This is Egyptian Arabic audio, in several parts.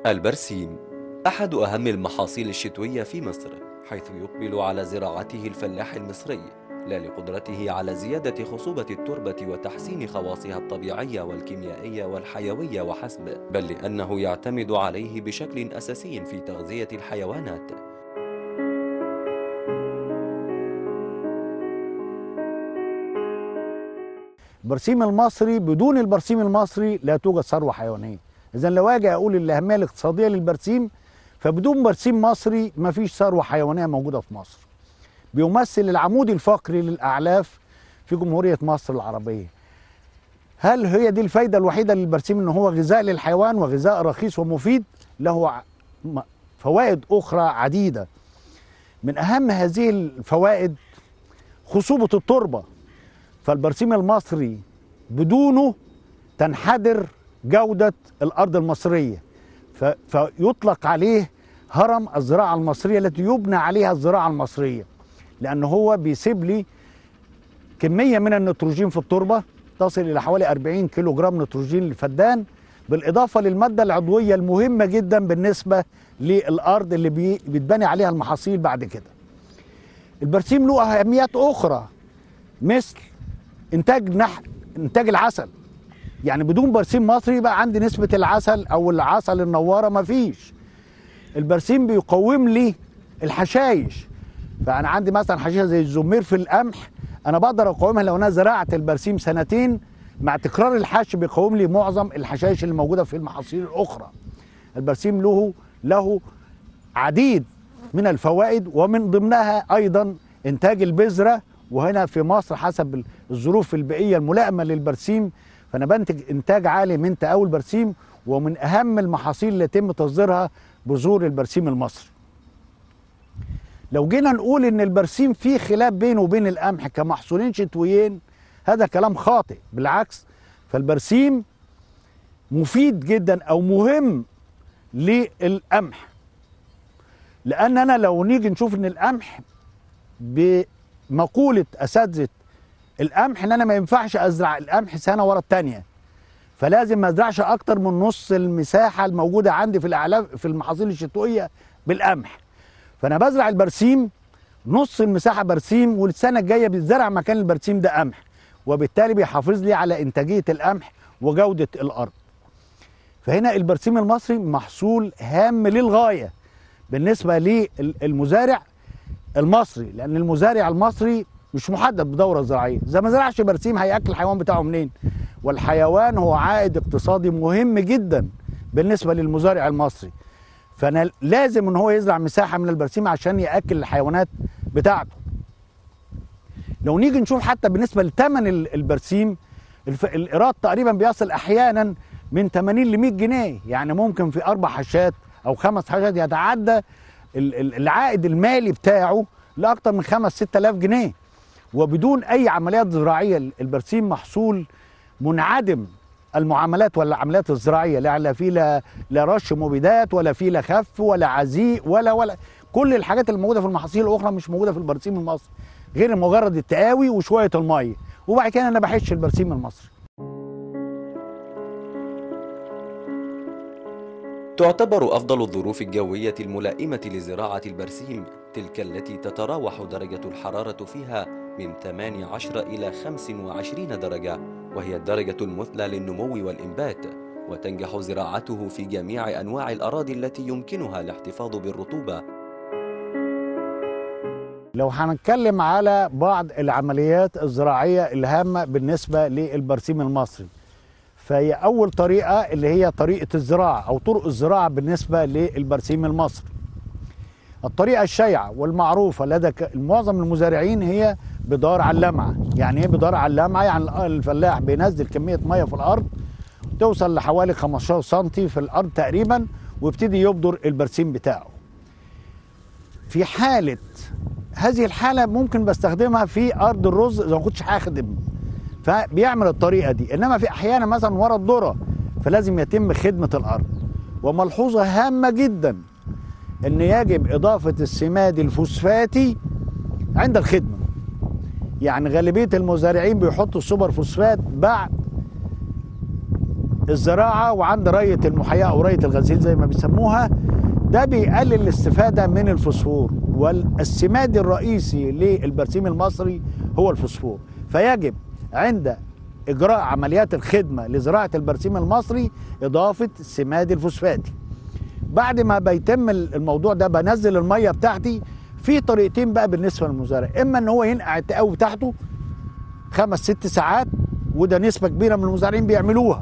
البرسيم أحد أهم المحاصيل الشتوية في مصر حيث يقبل على زراعته الفلاح المصري لا لقدرته على زيادة خصوبة التربة وتحسين خواصها الطبيعية والكيميائية والحيوية وحسب بل لأنه يعتمد عليه بشكل أساسي في تغذية الحيوانات البرسيم المصري بدون البرسيم المصري لا توجد ثروه حيوانيه اذا لو اجي اقول الاهميه الاقتصاديه للبرسيم فبدون برسيم مصري مفيش ثروه حيوانيه موجوده في مصر بيمثل العمود الفقري للاعلاف في جمهوريه مصر العربيه هل هي دي الفايده الوحيده للبرسيم ان هو غذاء للحيوان وغذاء رخيص ومفيد له ع- م- فوائد اخرى عديده من اهم هذه الفوائد خصوبه التربه فالبرسيم المصري بدونه تنحدر جودة الأرض المصرية ف- فيطلق عليه هرم الزراعة المصرية التي يبنى عليها الزراعة المصرية لأن هو بيسيب لي كمية من النيتروجين في التربة تصل إلى حوالي 40 كيلو جرام نيتروجين للفدان بالإضافة للمادة العضوية المهمة جدا بالنسبة للأرض اللي بي- بيتبني عليها المحاصيل بعد كده البرسيم له أهميات أخرى مثل انتاج نح انتاج العسل يعني بدون برسيم مصري يبقى عندي نسبة العسل أو العسل النوارة مفيش البرسيم بيقوم لي الحشايش فأنا عندي مثلا حشيشة زي الزمير في القمح أنا بقدر أقاومها لو أنا زرعت البرسيم سنتين مع تكرار الحش بيقاوم لي معظم الحشائش اللي موجودة في المحاصيل الأخرى البرسيم له له عديد من الفوائد ومن ضمنها ايضا انتاج البذره وهنا في مصر حسب الظروف البيئيه الملائمه للبرسيم فانا بنتج انتاج عالي من تقاول البرسيم ومن اهم المحاصيل اللي يتم تصديرها بذور البرسيم المصري. لو جينا نقول ان البرسيم فيه خلاف بينه وبين القمح كمحصولين شتويين هذا كلام خاطئ بالعكس فالبرسيم مفيد جدا او مهم للقمح لان انا لو نيجي نشوف ان القمح بمقوله اساتذه القمح ان انا ما ينفعش ازرع القمح سنه ورا الثانيه فلازم ما ازرعش اكتر من نص المساحه الموجوده عندي في الاعلاف في المحاصيل الشتويه بالقمح فانا بزرع البرسيم نص المساحه برسيم والسنه الجايه بيتزرع مكان البرسيم ده قمح وبالتالي بيحافظ لي على انتاجيه القمح وجوده الارض فهنا البرسيم المصري محصول هام للغايه بالنسبه للمزارع المصري لان المزارع المصري مش محدد بدوره زراعيه اذا ما زرعش برسيم هياكل الحيوان بتاعه منين والحيوان هو عائد اقتصادي مهم جدا بالنسبه للمزارع المصري فانا لازم ان هو يزرع مساحه من البرسيم عشان ياكل الحيوانات بتاعته لو نيجي نشوف حتى بالنسبه لثمن ال- البرسيم الف... الايراد تقريبا بيصل احيانا من 80 ل 100 جنيه يعني ممكن في اربع حشات او خمس حشات يتعدى ال- ال- العائد المالي بتاعه لاكثر من 5 6000 جنيه وبدون اي عمليات زراعيه ال- البرسيم محصول منعدم المعاملات ولا العمليات الزراعيه لا لا في لا لا رش مبيدات ولا في لا خف ولا عزيق ولا ولا كل الحاجات اللي موجوده في المحاصيل الاخرى مش موجوده في البرسيم المصري غير مجرد التقاوي وشويه الميه وبعد كده انا بحش البرسيم المصري تعتبر أفضل الظروف الجوية الملائمة لزراعة البرسيم تلك التي تتراوح درجة الحرارة فيها من 18 إلى 25 درجة وهي الدرجة المثلى للنمو والإنبات وتنجح زراعته في جميع أنواع الأراضي التي يمكنها الاحتفاظ بالرطوبة لو هنتكلم على بعض العمليات الزراعيه الهامه بالنسبه للبرسيم المصري فهي اول طريقه اللي هي طريقه الزراعه او طرق الزراعه بالنسبه للبرسيم المصري الطريقه الشائعه والمعروفه لدى ك- معظم المزارعين هي بدار على اللمعه يعني ايه بدار على اللمعه يعني الفلاح بينزل كميه ميه في الارض توصل لحوالي 15 سم في الارض تقريبا ويبتدي يبدر البرسيم بتاعه في حاله هذه الحاله ممكن بستخدمها في ارض الرز اذا ما كنتش هخدم فبيعمل الطريقه دي انما في احيانا مثلا ورا الذره فلازم يتم خدمه الارض وملحوظه هامه جدا ان يجب اضافه السماد الفوسفاتي عند الخدمه يعني غالبيه المزارعين بيحطوا السوبر فوسفات بعد الزراعه وعند ريه المحياه او ريه الغسيل زي ما بيسموها ده بيقلل الاستفاده من الفوسفور والسماد الرئيسي للبرسيم المصري هو الفوسفور فيجب عند اجراء عمليات الخدمه لزراعه البرسيم المصري اضافه السماد الفوسفاتي بعد ما بيتم الموضوع ده بنزل الميه بتاعتي في طريقتين بقى بالنسبه للمزارع اما ان هو ينقع التقاوي بتاعته خمس ست ساعات وده نسبه كبيره من المزارعين بيعملوها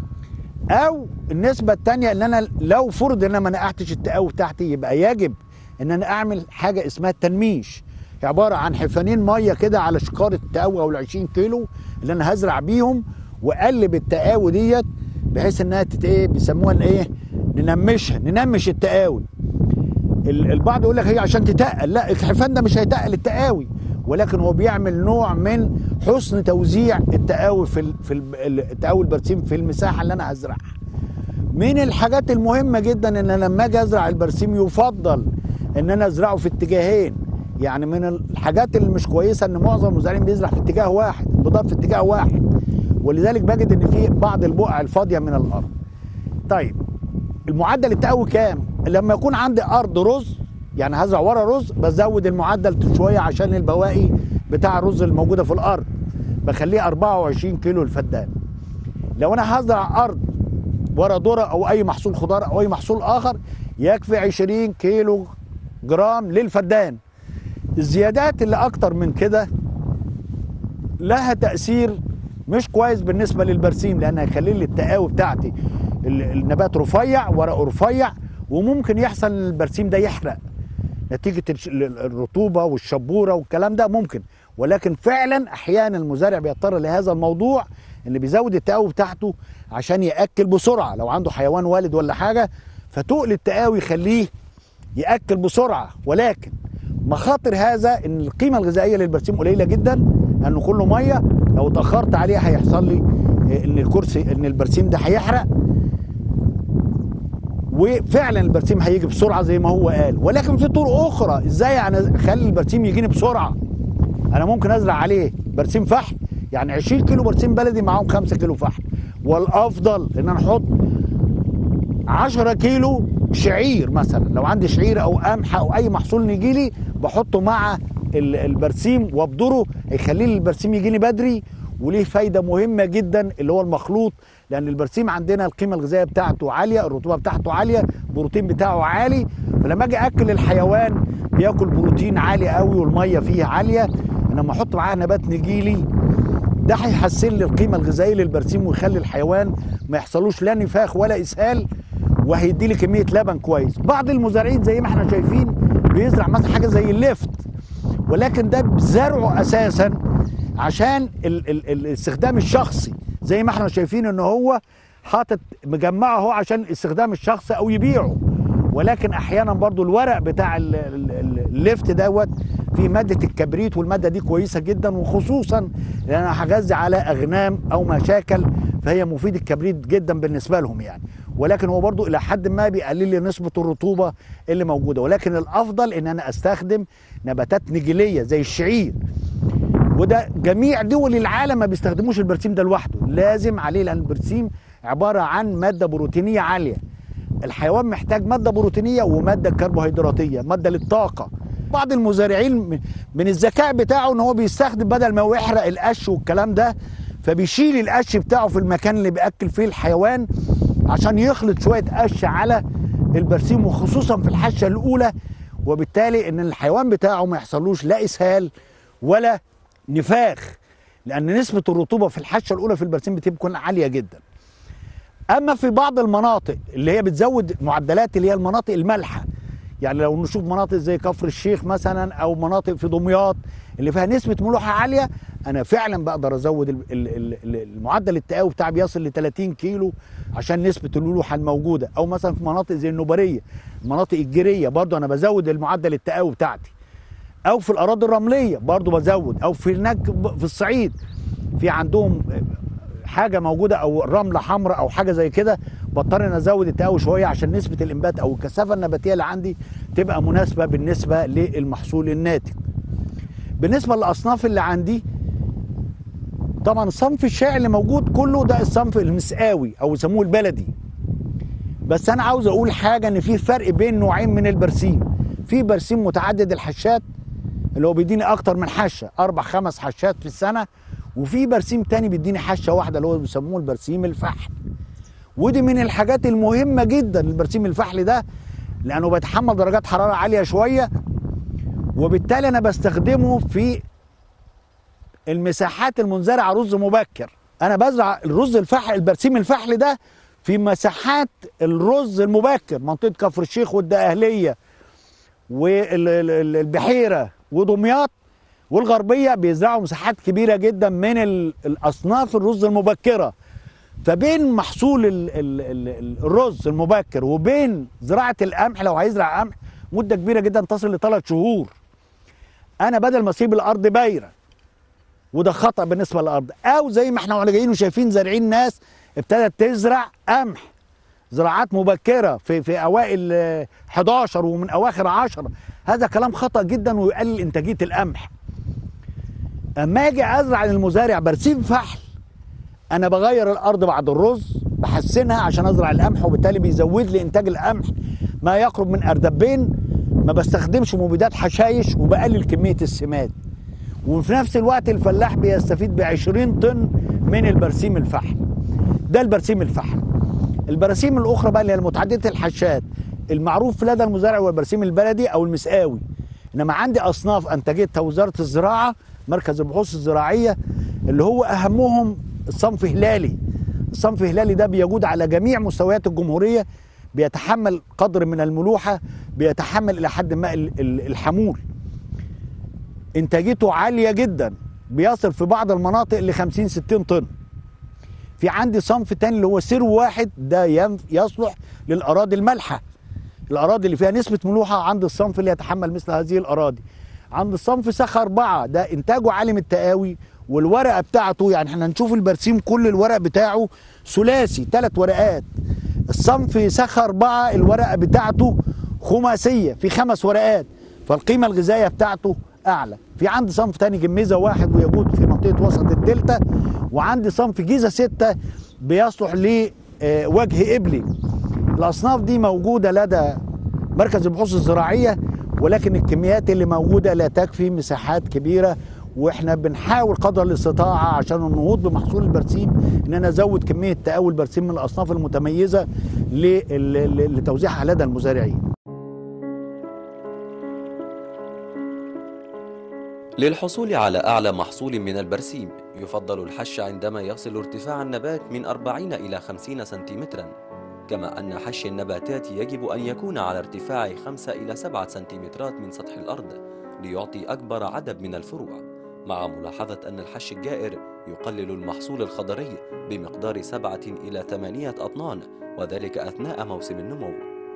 او النسبه الثانيه ان انا لو فرض ان انا ما نقعتش التقاوي بتاعتي يبقى يجب ان انا اعمل حاجه اسمها التنميش عباره عن حفانين ميه كده على شكاره التقاوي او ال 20 كيلو اللي انا هزرع بيهم واقلب التقاوي ديت بحيث انها تت ايه بيسموها ايه ننمشها ننمش التقاوي البعض يقول لك هي عشان تتقل لا الحفان ده مش هيتقل التقاوي ولكن هو بيعمل نوع من حسن توزيع التقاوي في ال في ال التقاوي البرسيم في المساحه اللي انا هزرعها من الحاجات المهمه جدا ان انا لما اجي ازرع البرسيم يفضل ان انا ازرعه في اتجاهين يعني من الحاجات اللي مش كويسه ان معظم المزارعين بيزرع في اتجاه واحد بضرب في اتجاه واحد ولذلك بجد ان في بعض البقع الفاضيه من الارض طيب المعدل التقوي كام لما يكون عندي ارض رز يعني هزرع ورا رز بزود المعدل شويه عشان البواقي بتاع الرز الموجوده في الارض بخليه 24 كيلو الفدان لو انا هزرع ارض ورا ذره او اي محصول خضار او اي محصول اخر يكفي 20 كيلو جرام للفدان الزيادات اللي اكتر من كده لها تاثير مش كويس بالنسبه للبرسيم لان هيخلي لي التقاوي بتاعتي النبات رفيع ورقه رفيع وممكن يحصل ان البرسيم ده يحرق نتيجه الرطوبه والشبوره والكلام ده ممكن ولكن فعلا احيانا المزارع بيضطر لهذا الموضوع ان بيزود التقاوي بتاعته عشان ياكل بسرعه لو عنده حيوان والد ولا حاجه فتقل التقاوي يخليه ياكل بسرعه ولكن مخاطر هذا ان القيمه الغذائيه للبرسيم قليله جدا انه كله ميه لو اتاخرت عليه هيحصل لي ان الكرسي ان البرسيم ده هيحرق وفعلا البرسيم هيجي بسرعه زي ما هو قال ولكن في طرق اخرى ازاي انا اخلي البرسيم يجيني بسرعه انا ممكن ازرع عليه برسيم فحل يعني 20 كيلو برسيم بلدي معاهم 5 كيلو فحل والافضل ان انا احط 10 كيلو شعير مثلا لو عندي شعير او قمح او اي محصول يجي لي بحطه مع البرسيم وابدره هيخلي لي البرسيم يجي لي بدري وليه فايده مهمه جدا اللي هو المخلوط لان البرسيم عندنا القيمه الغذائيه بتاعته عاليه الرطوبه بتاعته عاليه البروتين بتاعه عالي فلما اجي اكل الحيوان بياكل بروتين عالي قوي والميه فيه عاليه انا لما احط معاه نبات نجيلي ده هيحسن لي القيمه الغذائيه للبرسيم ويخلي الحيوان ما يحصلوش لا نفاخ ولا اسهال وهيدي لي كميه لبن كويس بعض المزارعين زي ما احنا شايفين بيزرع مثلا حاجه زي الليفت ولكن ده زرعه اساسا عشان ال ال الاستخدام الشخصي زي ما احنا شايفين ان هو حاطط مجمعه هو عشان الاستخدام الشخصي او يبيعه ولكن احيانا برضو الورق بتاع الليفت دوت فيه ماده الكبريت والماده دي كويسه جدا وخصوصا لان انا هغذي على اغنام او مشاكل فهي مفيد الكبريت جدا بالنسبه لهم يعني ولكن هو برضو الى حد ما بيقلل لي نسبه الرطوبه اللي موجوده ولكن الافضل ان انا استخدم نباتات نجيليه زي الشعير وده جميع دول العالم ما بيستخدموش البرسيم ده لوحده لازم عليه لان البرسيم عباره عن ماده بروتينيه عاليه الحيوان محتاج ماده بروتينيه وماده كربوهيدراتيه ماده للطاقه بعض المزارعين من الذكاء بتاعه ان هو بيستخدم بدل ما هو يحرق القش والكلام ده فبيشيل القش بتاعه في المكان اللي بياكل فيه الحيوان عشان يخلط شويه قش على البرسيم وخصوصا في الحشه الاولى وبالتالي ان الحيوان بتاعه ما يحصلوش لا اسهال ولا نفاخ لان نسبه الرطوبه في الحشه الاولى في البرسيم بتكون عاليه جدا اما في بعض المناطق اللي هي بتزود معدلات اللي هي المناطق المالحه يعني لو نشوف مناطق زي كفر الشيخ مثلا او مناطق في دمياط اللي فيها نسبه ملوحه عاليه انا فعلا بقدر ازود المعدل التقاوي بتاعي بيصل ل 30 كيلو عشان نسبه الملوحه الموجوده او مثلا في مناطق زي النوبريه المناطق الجيريه برضو انا بزود المعدل التقاوي بتاعتي او في الاراضي الرمليه برضو بزود او في هناك في الصعيد في عندهم حاجه موجوده او رمله حمراء او حاجه زي كده بضطر ان ازود التقاوي شويه عشان نسبه الانبات او الكثافه النباتيه اللي عندي تبقى مناسبه بالنسبه للمحصول الناتج بالنسبه للاصناف اللي عندي طبعا الصنف الشائع اللي موجود كله ده الصنف المسقاوي او يسموه البلدي بس انا عاوز اقول حاجه ان في فرق بين نوعين من البرسيم في برسيم متعدد الحشات اللي هو بيديني اكتر من حشه اربع خمس حشات في السنه وفي برسيم تاني بيديني حشه واحده اللي هو بيسموه البرسيم الفحل ودي من الحاجات المهمه جدا البرسيم الفحل ده لانه بيتحمل درجات حراره عاليه شويه وبالتالي انا بستخدمه في المساحات المنزرعه رز مبكر انا بزرع الرز الفحل البرسيم الفحل ده في مساحات الرز المبكر منطقه كفر الشيخ والدقهليه والبحيره ودمياط والغربيه بيزرعوا مساحات كبيره جدا من ال- الاصناف الرز المبكره فبين محصول ال ال ال الرز المبكر وبين زراعه القمح لو هيزرع قمح مده كبيره جدا تصل لثلاث شهور انا بدل ما اسيب الارض بايره وده خطا بالنسبه للارض او زي ما احنا جايين وشايفين زارعين ناس ابتدت تزرع قمح زراعات مبكره في في اوائل آه، 11 ومن اواخر 10 هذا كلام خطا جدا ويقلل انتاجيه القمح اما اجي ازرع للمزارع برسيم فحل انا بغير الارض بعد الرز بحسنها عشان ازرع القمح وبالتالي بيزود لي انتاج القمح ما يقرب من اردبين ما بستخدمش مبيدات حشايش وبقلل كميه السماد وفي نفس الوقت الفلاح بيستفيد ب 20 طن من البرسيم الفحل ده البرسيم الفحل البراسيم الاخرى بقى اللي هي المتعدده الحشات المعروف لدى المزارع هو البرسيم البلدي او المسقاوي انما عندي اصناف انتجتها وزاره الزراعه مركز البحوث الزراعيه اللي هو اهمهم الصنف هلالي الصنف الهلالي ده بيجود على جميع مستويات الجمهوريه بيتحمل قدر من الملوحه بيتحمل الى حد ما ال- ال- الحمول انتاجيته عاليه جدا بيصل في بعض المناطق ل 50 60 طن في عندي صنف تاني اللي هو سرو واحد ده ينف- يصلح للاراضي المالحه الاراضي اللي فيها نسبه ملوحه عند الصنف اللي يتحمل مثل هذه الاراضي عند الصنف سخ أربعة ده إنتاجه عالي من التقاوي والورقة بتاعته يعني احنا هنشوف البرسيم كل الورق بتاعه ثلاثي ثلاث ورقات الصنف سخ أربعة الورقة بتاعته خماسية في خمس ورقات فالقيمة الغذائية بتاعته أعلى في عندي صنف تاني جميزة واحد ويجود في منطقة وسط الدلتا وعندي صنف جيزة ستة بيصلح لوجه إبلي الأصناف دي موجودة لدى مركز البحوث الزراعية ولكن الكميات اللي موجودة لا تكفي مساحات كبيرة واحنا بنحاول قدر الاستطاعة عشان النهوض بمحصول البرسيم ان انا ازود كمية تقاوي البرسيم من الاصناف المتميزة لل- لتوزيعها لدى المزارعين للحصول على أعلى محصول من البرسيم يفضل الحش عندما يصل ارتفاع النبات من 40 إلى 50 سنتيمترا كما أن حش النباتات يجب أن يكون على ارتفاع 5 إلى 7 سنتيمترات من سطح الأرض ليعطي أكبر عدد من الفروع مع ملاحظة أن الحش الجائر يقلل المحصول الخضري بمقدار 7 إلى 8 أطنان وذلك أثناء موسم النمو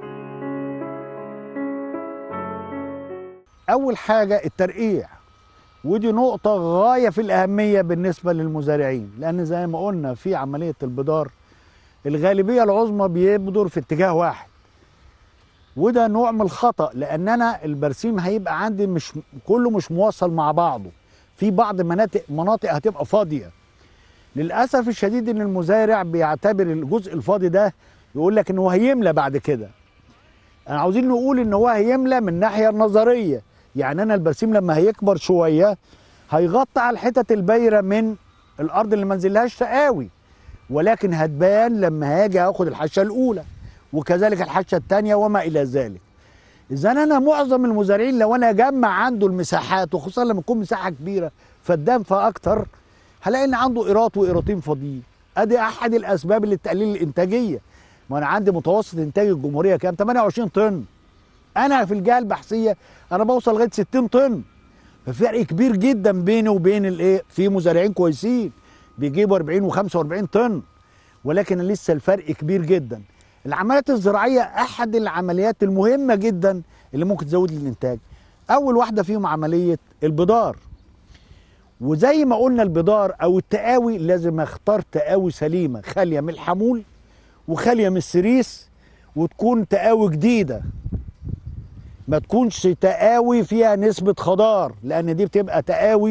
اول حاجة الترقيع ودي نقطة غاية في الأهمية بالنسبة للمزارعين لأن زي ما قلنا في عملية البدار الغالبية العظمى بيبدر في اتجاه واحد وده نوع من الخطأ لأن أنا البرسيم هيبقى عندي مش كله مش موصل مع بعضه في بعض مناطق مناطق هتبقى فاضية للأسف الشديد إن المزارع بيعتبر الجزء الفاضي ده يقول لك إن هو هيملى بعد كده انا عاوزين نقول ان هو هيملى من الناحيه النظريه يعني انا البرسيم لما هيكبر شويه هيغطي على الحتت البايره من الارض اللي ما نزلهاش تقاوي ولكن هتبان لما هاجي اخد الحشه الاولى وكذلك الحشه الثانيه وما الى ذلك اذا انا معظم المزارعين لو انا اجمع عنده المساحات وخصوصا لما تكون مساحه كبيره فالدم فاكتر هلاقي ان عنده قيراط وقيراطين فاضيين ادي احد الاسباب اللي تقلل الانتاجيه ما انا عندي متوسط انتاج الجمهوريه كام 28 طن انا في الجهه البحثيه انا بوصل لغايه 60 طن ففرق كبير جدا بيني وبين الايه في مزارعين كويسين بيجيبوا 40 و45 طن ولكن لسه الفرق كبير جدا العمليات الزراعيه احد العمليات المهمه جدا اللي ممكن تزود لي الانتاج اول واحده فيهم عمليه البدار وزي ما قلنا البدار او التقاوي لازم اختار تقاوي سليمه خاليه من الحمول وخاليه من السريس وتكون تقاوي جديده ما تكونش تقاوي فيها نسبه خضار لان دي بتبقى تقاوي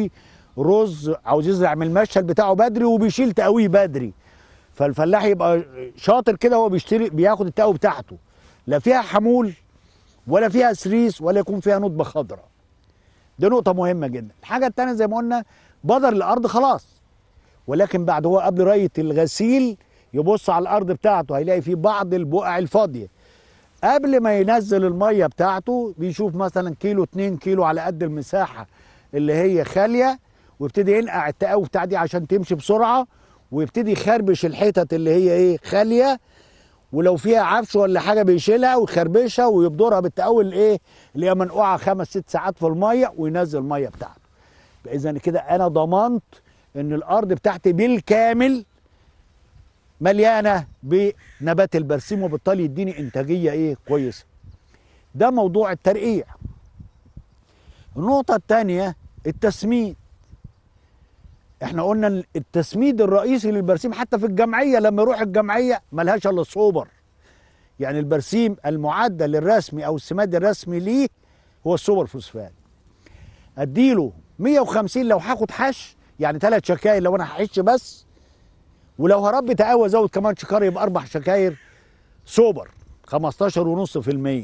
رز عاوز يزرع من المشهد بتاعه بدري وبيشيل تقويه بدري فالفلاح يبقى شاطر كده وهو بيشتري بياخد التقوي بتاعته لا فيها حمول ولا فيها سريس ولا يكون فيها نطبه خضراء دي نقطة مهمة جدا الحاجة التانية زي ما قلنا بدر الأرض خلاص ولكن بعد هو قبل رية الغسيل يبص على الأرض بتاعته هيلاقي فيه بعض البقع الفاضية قبل ما ينزل المية بتاعته بيشوف مثلا كيلو اتنين كيلو على قد المساحة اللي هي خالية ويبتدي ينقع التقاوي بتاع دي عشان تمشي بسرعة ويبتدي يخربش الحتت اللي هي ايه خالية ولو فيها عفش ولا حاجه بيشيلها ويخربشها ويبدرها بالتقوي الايه اللي هي منقوعه خمس ست ساعات في الميه وينزل الميه بتاعته اذا كده انا ضمنت ان الارض بتاعتي بالكامل مليانه بنبات البرسيم وبالتالي يديني انتاجيه ايه كويسه ده موضوع الترقيع النقطه الثانيه التسميد احنا قلنا التسميد الرئيسي للبرسيم حتى في الجمعيه لما يروح الجمعيه ملهاش الا الصوبر يعني البرسيم المعدل الرسمي او السماد الرسمي ليه هو السوبر فوسفات اديله 150 لو هاخد حش يعني ثلاث شكاير لو انا هحش بس ولو هربي تقوى ازود كمان شكاره يبقى اربع شكاير سوبر 15.5%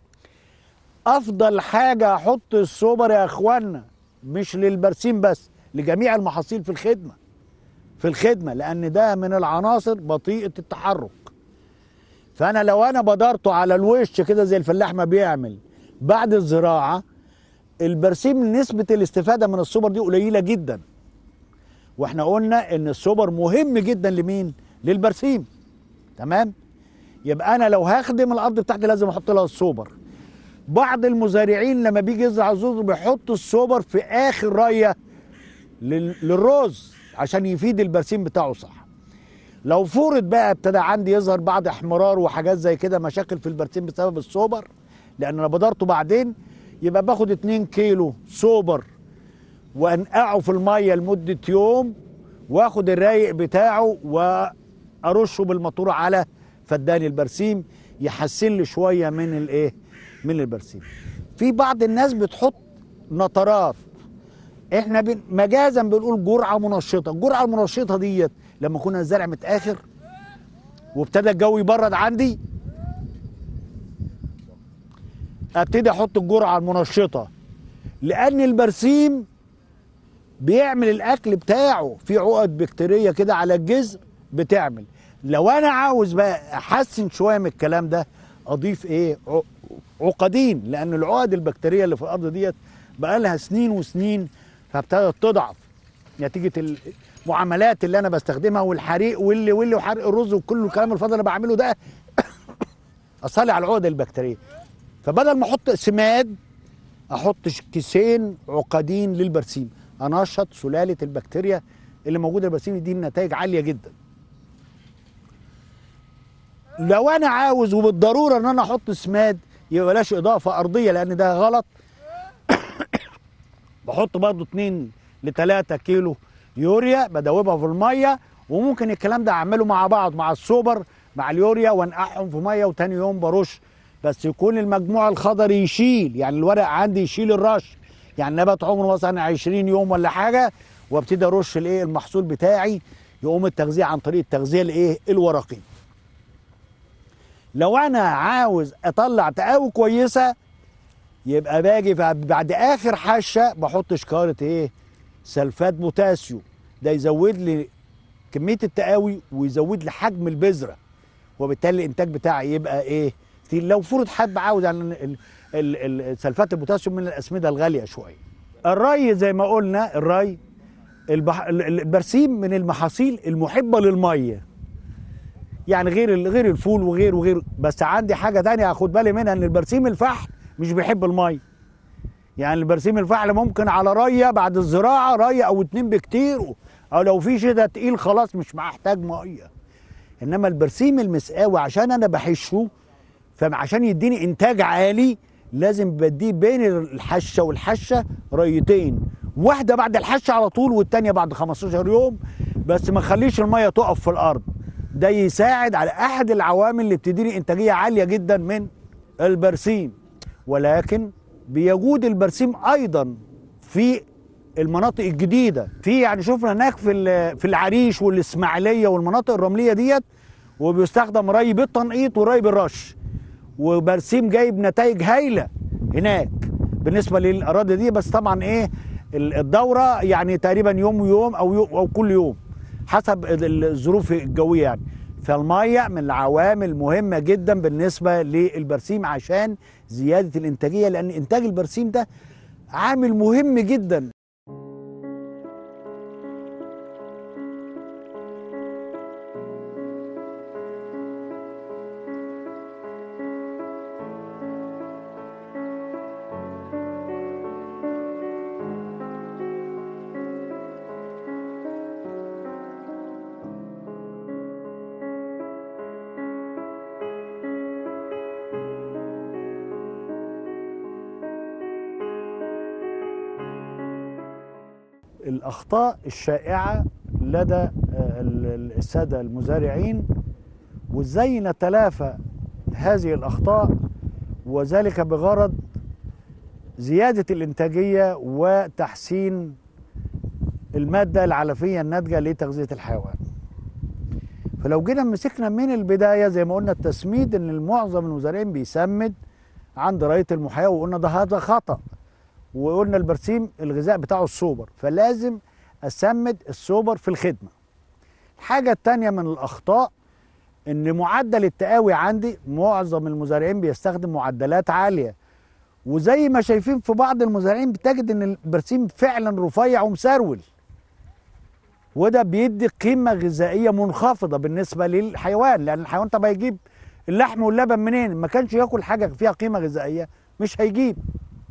افضل حاجه احط السوبر يا اخوانا مش للبرسيم بس لجميع المحاصيل في الخدمه في الخدمه لان ده من العناصر بطيئه التحرك فانا لو انا بدرته على الوش كده زي الفلاح ما بيعمل بعد الزراعه البرسيم نسبه الاستفاده من السوبر دي قليله جدا واحنا قلنا ان السوبر مهم جدا لمين للبرسيم تمام يبقى انا لو هخدم الارض بتاعتي لازم احط لها السوبر بعض المزارعين لما بيجي يزرع الزوز بيحط السوبر في اخر ريه لل- للرز عشان يفيد البرسيم بتاعه صح لو فرض بقى ابتدى عندي يظهر بعض احمرار وحاجات زي كده مشاكل في البرسيم بسبب السوبر لان انا بدرته بعدين يبقى باخد 2 كيلو سوبر وانقعه في الميه لمده يوم واخد الرايق بتاعه وارشه بالمطور على فدان البرسيم يحسن لي شويه من الايه من البرسيم في بعض الناس بتحط نطرات احنا بن مجازا بنقول جرعه منشطه الجرعه المنشطه ديت لما كنا الزرع متاخر وابتدى الجو يبرد عندي ابتدي احط الجرعه المنشطه لان البرسيم بيعمل الاكل بتاعه في عقد بكتيريه كده على الجذر بتعمل لو انا عاوز بقى احسن شويه من الكلام ده اضيف ايه ع- عقدين لان العقد البكتيريه اللي في الارض ديت بقى لها سنين وسنين فابتدت تضعف نتيجه المعاملات اللي انا بستخدمها والحريق واللي واللي وحرق الرز وكل الكلام الفاضي اللي بعمله ده اصلي على العقد البكتيريه فبدل ما احط سماد احط ش- كيسين عقدين للبرسيم انشط سلاله البكتيريا اللي موجوده البرسيم يديني نتائج عاليه جدا لو انا عاوز وبالضروره ان انا احط سماد يبقى بلاش اضافه ارضيه لان ده غلط بحط برضو 2 ل 3 كيلو يوريا بدوبها في الميه وممكن الكلام ده اعمله مع بعض مع السوبر مع اليوريا وانقعهم في ميه وتاني يوم برش بس يكون المجموع الخضري يشيل يعني الورق عندي يشيل الرش يعني نبات عمره مثلا 20 يوم ولا حاجه وابتدي ارش الايه المحصول بتاعي يقوم التغذيه عن طريق التغذيه الايه الورقي لو انا عاوز اطلع تقاوي كويسه يبقى باجي بعد اخر حشه بحط شكاره ايه سلفات بوتاسيوم ده يزود لي كميه التقاوي ويزود لي حجم البذره وبالتالي الانتاج بتاعي يبقى ايه كتير لو فرض حد عاوز يعني ال- ال- ال- سلفات البوتاسيوم من الاسمده الغاليه شويه الري زي ما قلنا الري البح... ال- ال- البرسيم من المحاصيل المحبه للميه يعني غير ال- غير الفول وغير وغير بس عندي حاجه تانية اخد بالي منها ان البرسيم الفحل مش بيحب الميه يعني البرسيم الفحل ممكن على ريه بعد الزراعه ريه او اتنين بكتير او لو في شتاء تقيل خلاص مش محتاج ميه انما البرسيم المسقاوي عشان انا بحشه فعشان يديني انتاج عالي لازم بديه بين الحشه والحشه ريتين واحده بعد الحشه على طول والتانيه بعد 15 يوم بس ما خليش الميه تقف في الارض ده يساعد على احد العوامل اللي بتديني انتاجيه عاليه جدا من البرسيم ولكن بيجود البرسيم ايضا في المناطق الجديده في يعني شفنا هناك في ال- في العريش والاسماعيليه والمناطق الرمليه ديت وبيستخدم ري بالتنقيط وري بالرش وبرسيم جايب نتائج هايله هناك بالنسبه للاراضي دي بس طبعا ايه ال- الدوره يعني تقريبا يوم ويوم او يوم او كل يوم حسب ال- الظروف الجويه يعني فالميه من العوامل مهمه جدا بالنسبه للبرسيم عشان زياده الانتاجيه لان انتاج البرسيم ده عامل مهم جدا الاخطاء الشائعه لدى آه، ال- ال- الساده المزارعين وازاي نتلافى هذه الاخطاء وذلك بغرض زياده الانتاجيه وتحسين الماده العلفيه الناتجه لتغذيه الحيوان فلو جينا مسكنا من البدايه زي ما قلنا التسميد ان معظم المزارعين بيسمد عند ريه المحياه وقلنا ده هذا خطأ وقلنا البرسيم الغذاء بتاعه السوبر فلازم اسمد السوبر في الخدمه الحاجه التانية من الاخطاء ان معدل التقاوي عندي معظم المزارعين بيستخدم معدلات عاليه وزي ما شايفين في بعض المزارعين بتجد ان البرسيم فعلا رفيع ومسرول وده بيدي قيمه غذائيه منخفضه بالنسبه للحيوان لان الحيوان طب هيجيب اللحم واللبن منين ما كانش ياكل حاجه فيها قيمه غذائيه مش هيجيب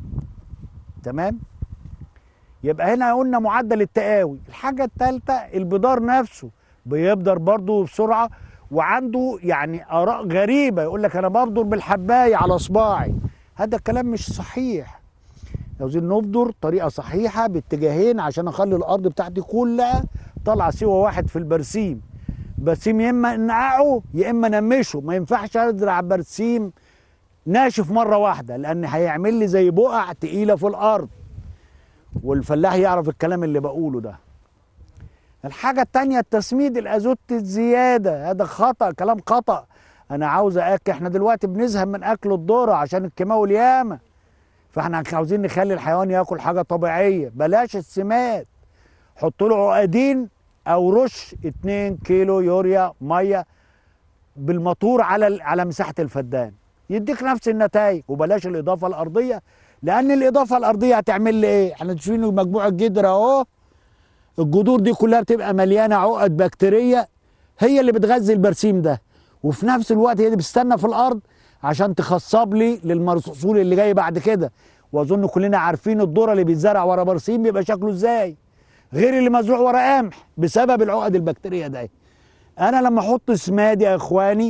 تمام يبقى هنا قلنا معدل التقاوي الحاجة الثالثة البدار نفسه بيبدر برضه بسرعة وعنده يعني آراء غريبة يقول لك أنا ببدر بالحباية على صباعي هذا الكلام مش صحيح عاوزين نبدر طريقة صحيحة باتجاهين عشان أخلي الأرض بتاعتي كلها طالعة سوى واحد في البرسيم برسيم يا إما نقعه يا إما نمشه ما ينفعش أزرع برسيم ناشف مرة واحدة لأن هيعمل لي زي بقع تقيلة في الأرض والفلاح يعرف الكلام اللي بقوله ده الحاجة التانية التسميد الأزوت الزيادة هذا خطأ كلام خطأ أنا عاوز أكل إحنا دلوقتي بنزهق من أكل الذرة عشان الكيماوي والياما فإحنا عاوزين نخلي الحيوان ياكل حاجة طبيعية بلاش السماد حط له عقدين أو رش 2 كيلو يوريا مية بالمطور على ال- على مساحة الفدان يديك نفس النتائج وبلاش الإضافة الأرضية لأن الإضافة الأرضية هتعمل لي إيه؟ إحنا شايفين مجموعة جدر أهو الجذور دي كلها بتبقى مليانة عقد بكتيرية هي اللي بتغذي البرسيم ده وفي نفس الوقت هي اللي بتستنى في الأرض عشان تخصب لي للمحصول اللي جاي بعد كده وأظن كلنا عارفين الذرة اللي بيتزرع ورا برسيم بيبقى شكله إزاي غير اللي مزروع ورا قمح بسبب العقد البكتيرية ده أنا لما أحط سماد يا إخواني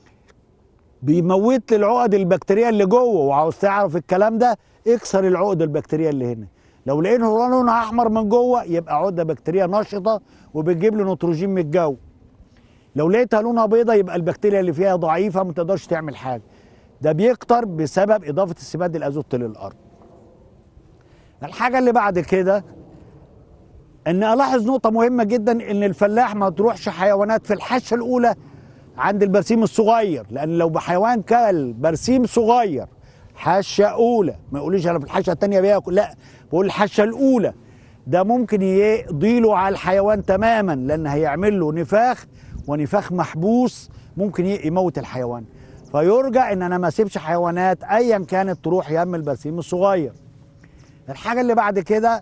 بيموت لي العقد البكتيريه اللي جوه وعاوز تعرف الكلام ده اكسر العقد البكتيريه اللي هنا لو لقينا لونها احمر من جوه يبقى عقده بكتيريه نشطه وبتجيب لي نيتروجين من الجو لو لقيتها لونها بيضه يبقى البكتيريا اللي فيها ضعيفه ما تقدرش تعمل حاجه ده بيكتر بسبب اضافه السماد الازوت للارض الحاجه اللي بعد كده ان الاحظ نقطه مهمه جدا ان الفلاح ما تروحش حيوانات في الحشه الاولى عند البرسيم الصغير لان لو بحيوان كل برسيم صغير حشه اولى ما يقوليش انا في الحشه الثانيه بياكل لا بقول الحشه الاولى ده ممكن يقضيله على الحيوان تماما لان هيعمل له نفاخ ونفاخ محبوس ممكن ي- يموت الحيوان فيرجى ان انا ما اسيبش حيوانات ايا كانت تروح يم البرسيم الصغير الحاجه اللي بعد كده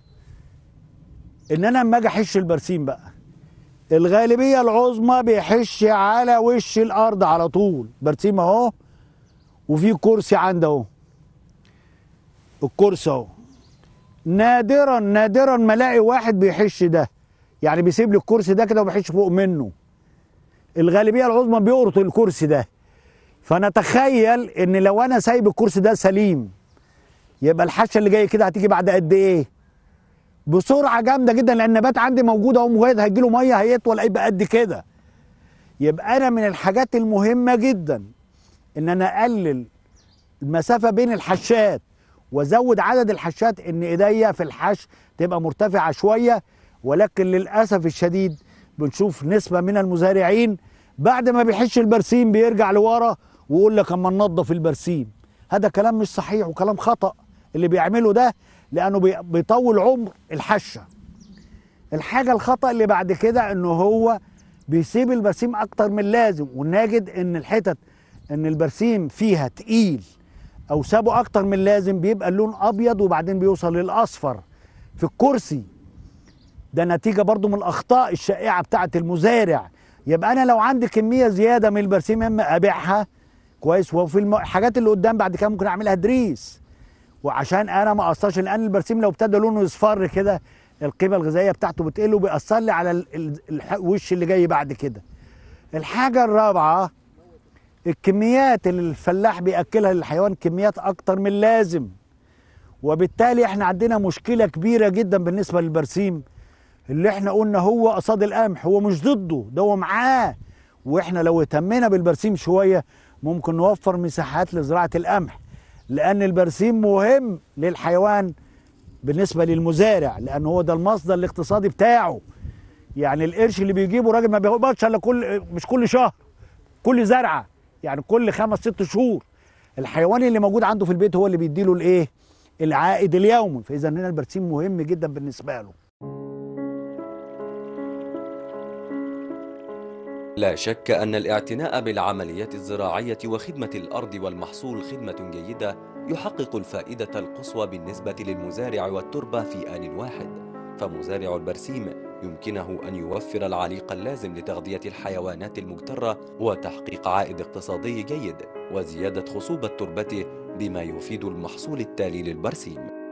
ان انا لما اجي احش البرسيم بقى الغالبيه العظمى بيحش على وش الارض على طول برسيم اهو وفي كرسي عنده اهو الكرسي اهو نادرا نادرا ما الاقي واحد بيحش ده يعني بيسيب لي الكرسي ده كده وبيحش فوق منه الغالبيه العظمى بيقرط الكرسي ده فنتخيل ان لو انا سايب الكرسي ده سليم يبقى الحشه اللي جايه كده هتيجي بعد قد ايه بسرعه جامده جدا لان النبات عندي موجود اهو مجرد هيجي له ميه هيطول هيبقى قد كده يبقى انا من الحاجات المهمه جدا ان انا اقلل المسافه بين الحشات وازود عدد الحشات ان ايديا في الحش تبقى مرتفعه شويه ولكن للاسف الشديد بنشوف نسبه من المزارعين بعد ما بيحش البرسيم بيرجع لورا ويقول لك اما ننظف البرسيم هذا كلام مش صحيح وكلام خطا اللي بيعمله ده لانه بي- بيطول عمر الحشه الحاجه الخطا اللي بعد كده انه هو بيسيب البرسيم اكتر من اللازم ونجد ان الحتت ان البرسيم فيها تقيل او سابه اكتر من اللازم بيبقى اللون ابيض وبعدين بيوصل للاصفر في الكرسي ده نتيجه برضو من الاخطاء الشائعه بتاعه المزارع يبقى انا لو عندي كميه زياده من البرسيم اما ابيعها كويس وفي الم- الحاجات اللي قدام بعد كده ممكن اعملها دريس وعشان انا ما اقصرش لان البرسيم لو ابتدى لونه يصفر كده القيمه الغذائيه بتاعته بتقل وبيأثر لي على ال- ال- الح- الوش اللي جاي بعد كده الحاجه الرابعه الكميات اللي الفلاح بياكلها للحيوان كميات اكتر من اللازم وبالتالي احنا عندنا مشكله كبيره جدا بالنسبه للبرسيم اللي احنا قلنا هو قصاد القمح هو مش ضده ده هو معاه واحنا لو اهتمينا بالبرسيم شويه ممكن نوفر مساحات لزراعه القمح لان البرسيم مهم للحيوان بالنسبه للمزارع لان هو ده المصدر الاقتصادي بتاعه يعني القرش اللي بيجيبه راجل ما بيقبضش الا كل مش كل شهر كل زرعه يعني كل خمس ست شهور الحيوان اللي موجود عنده في البيت هو اللي بيديله الايه العائد اليومي فاذا هنا البرسيم مهم جدا بالنسبه له لا شك أن الاعتناء بالعمليات الزراعية وخدمة الأرض والمحصول خدمة جيدة يحقق الفائدة القصوى بالنسبة للمزارع والتربة في آن واحد فمزارع البرسيم يمكنه أن يوفر العليق اللازم لتغذية الحيوانات المجترة وتحقيق عائد اقتصادي جيد وزيادة خصوبة تربته بما يفيد المحصول التالي للبرسيم